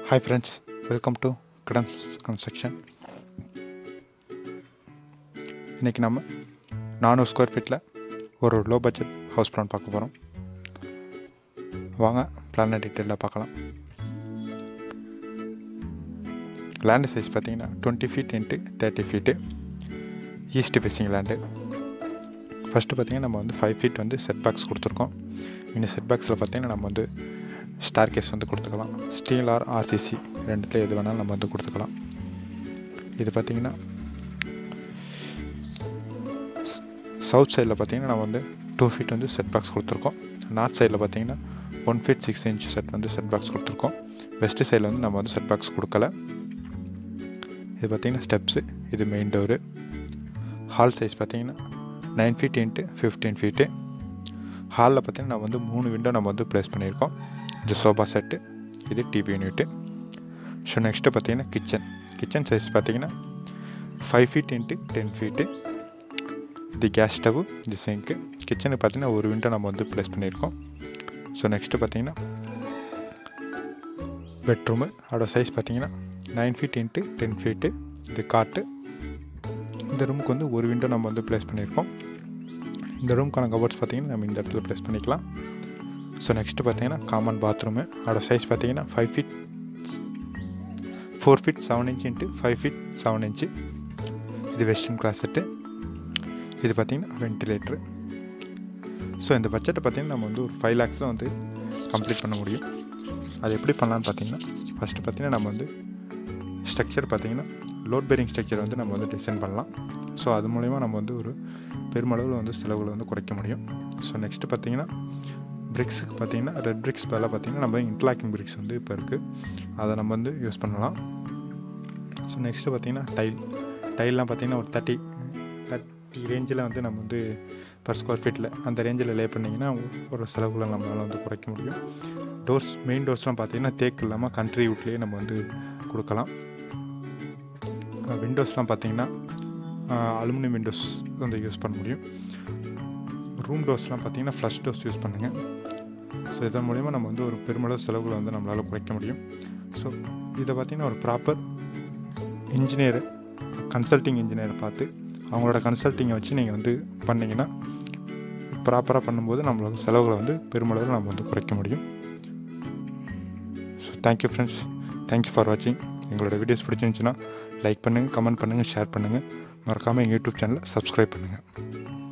hi friends welcome to கிடம்ஸ் construction இன்றைக்கி நம்ம நானூறு ஸ்கொயர் ஃபீட்டில் ஒரு லோ பட்ஜெட் ஹவுஸ் பிளான் பார்க்க போகிறோம் வாங்க பிளானை டீட்டெயிலாக பார்க்கலாம் லேண்டு சைஸ் பார்த்தீங்கன்னா twenty feet into thirty feet east facing land first பார்த்தீங்கன்னா நம்ம வந்து ஃபைவ் ஃபீட் வந்து செட் பேக்ஸ் கொடுத்துருக்கோம் இந்த செட் பேக்ஸில் பார்த்தீங்கன்னா நம்ம வந்து ஸ்டார் கேஸ் வந்து கொடுத்துக்கலாம் ஸ்டீல் ஆர் ஆர்சிசி ரெண்டுத்தில் எது வேணாலும் நம்ம வந்து கொடுத்துக்கலாம் இது பார்த்திங்கன்னா சவுத் சைடில் பார்த்தீங்கன்னா நம்ம வந்து டூ ஃபீட் வந்து செட் பாக்ஸ் கொடுத்துருக்கோம் நார்த் சைடில் பார்த்தீங்கன்னா one feet six inch set வந்து செட் பாக்ஸ் கொடுத்துருக்கோம் வெஸ்ட் சைடில் வந்து நம்ம வந்து செட் பாக்ஸ் கொடுக்கல இது பார்த்திங்கன்னா ஸ்டெப்ஸு இது மெயின் டோரு ஹால் சைஸ் பார்த்தீங்கன்னா nine feet into fifteen feet ஹாலில் பார்த்தீங்கன்னா நம்ம வந்து மூணு விண்டோ நம்ம வந்து ப்ளேஸ் பண்ணியிருக்கோம் இது சோஃபா செட்டு இது டிவி யூனிட்டு ஸோ நெக்ஸ்ட்டு பார்த்தீங்கன்னா கிச்சன் கிச்சன் சைஸ் பார்த்தீங்கன்னா five feet into ten feet இது கேஸ் ஸ்டவ் இது சிங்க்கு கிச்சனுக்கு பார்த்தீங்கன்னா ஒரு விண்டோ நம்ம வந்து ப்ளேஸ் பண்ணியிருக்கோம் ஸோ நெக்ஸ்ட்டு பார்த்தீங்கன்னா பெட்ரூமு அதோட சைஸ் பார்த்தீங்கன்னா nine feet into ten feet இது காட்டு இந்த ரூமுக்கு வந்து ஒரு விண்டோ நம்ம வந்து ப்ளேஸ் பண்ணியிருக்கோம் இந்த ரூம்க்கான கபோர்ட்ஸ் பார்த்தீங்கன்னா நம்ம இந்த இடத்துல ப்ளேஸ் பண்ணிக்கலாம் ஸோ நெக்ஸ்ட்டு பார்த்தீங்கன்னா காமன் பாத்ரூமு அதோட சைஸ் பார்த்தீங்கன்னா five feet four feet seven inch into five feet seven inch இது வெஸ்டர்ன் கிளாஸெட்டு இது பார்த்திங்கன்னா வென்டிலேட்ரு ஸோ இந்த பட்ஜெட்டை பார்த்திங்கன்னா நம்ம வந்து ஒரு ஃபைவ் லேக்ஸில் வந்து கம்ப்ளீட் பண்ண முடியும் அது எப்படி பண்ணலான்னு பார்த்தீங்கன்னா ஃபஸ்ட்டு பார்த்திங்கன்னா நம்ம வந்து ஸ்ட்ரக்சர் பார்த்திங்கன்னா லோட் பேரிங் ஸ்ட்ரக்சர் வந்து நம்ம வந்து டிசைன் பண்ணலாம் ஸோ அது மூலிமா நம்ம வந்து ஒரு பெருமளவில் வந்து செலவுகளை வந்து குறைக்க முடியும் ஸோ நெக்ஸ்ட்டு பார்த்திங்கன்னா பிரிக்ஸுக்கு பார்த்திங்கன்னா ரெட் பிரிக்ஸ் பதிலாக பார்த்திங்கன்னா நம்ம இன்ட்லாக்கிங் பிரிக்ஸ் வந்து இப்போ இருக்குது அதை நம்ம வந்து யூஸ் பண்ணலாம் ஸோ நெக்ஸ்ட்டு பார்த்திங்கன்னா டைல் டைல்லாம் பார்த்திங்கன்னா ஒரு தேர்ட்டி தேர்ட்டி ரேஞ்சில் வந்து நம்ம வந்து பர் ஸ்கொயர் ஃபீட்டில் அந்த ரேஞ்சில் லே பண்ணிங்கன்னா ஒரு செலவுகளை நம்மளால் வந்து குறைக்க முடியும் டோர்ஸ் மெயின் டோர்ஸ்லாம் பார்த்திங்கன்னா தேக்கு இல்லாமல் கண்ட்ரி வுட்லேயே நம்ம வந்து கொடுக்கலாம் விண்டோஸ்லாம் பார்த்திங்கன்னா அலுமினியம் விண்டோஸ் வந்து யூஸ் பண்ண முடியும் ரூம் டோர்ஸ்லாம் பார்த்திங்கன்னா ஃப்ளஷ் டோர்ஸ் யூஸ் பண்ணுங்கள் ஸோ இதன் மூலிமா நம்ம வந்து ஒரு பெருமளவு செலவுகளை வந்து நம்மளால் குறைக்க முடியும் ஸோ இதை பார்த்திங்கன்னா ஒரு ப்ராப்பர் இன்ஜினியர் கன்சல்டிங் இன்ஜினியரை பார்த்து அவங்களோட கன்சல்ட்டிங்கை வச்சு நீங்கள் வந்து பண்ணிங்கன்னா ப்ராப்பராக பண்ணும்போது நம்மளோட செலவுகளை வந்து பெருமளவில் நம்ம வந்து குறைக்க முடியும் so thank you friends thank you for வாட்சிங் எங்களோட வீடியோஸ் பிடிச்சிருந்துச்சுன்னா லைக் பண்ணுங்கள் கமெண்ட் பண்ணுங்கள் ஷேர் பண்ணுங்கள் மறக்காமல் எங்கள் யூடியூப் சேனலை சப்ஸ்கிரைப் பண்ணுங்கள்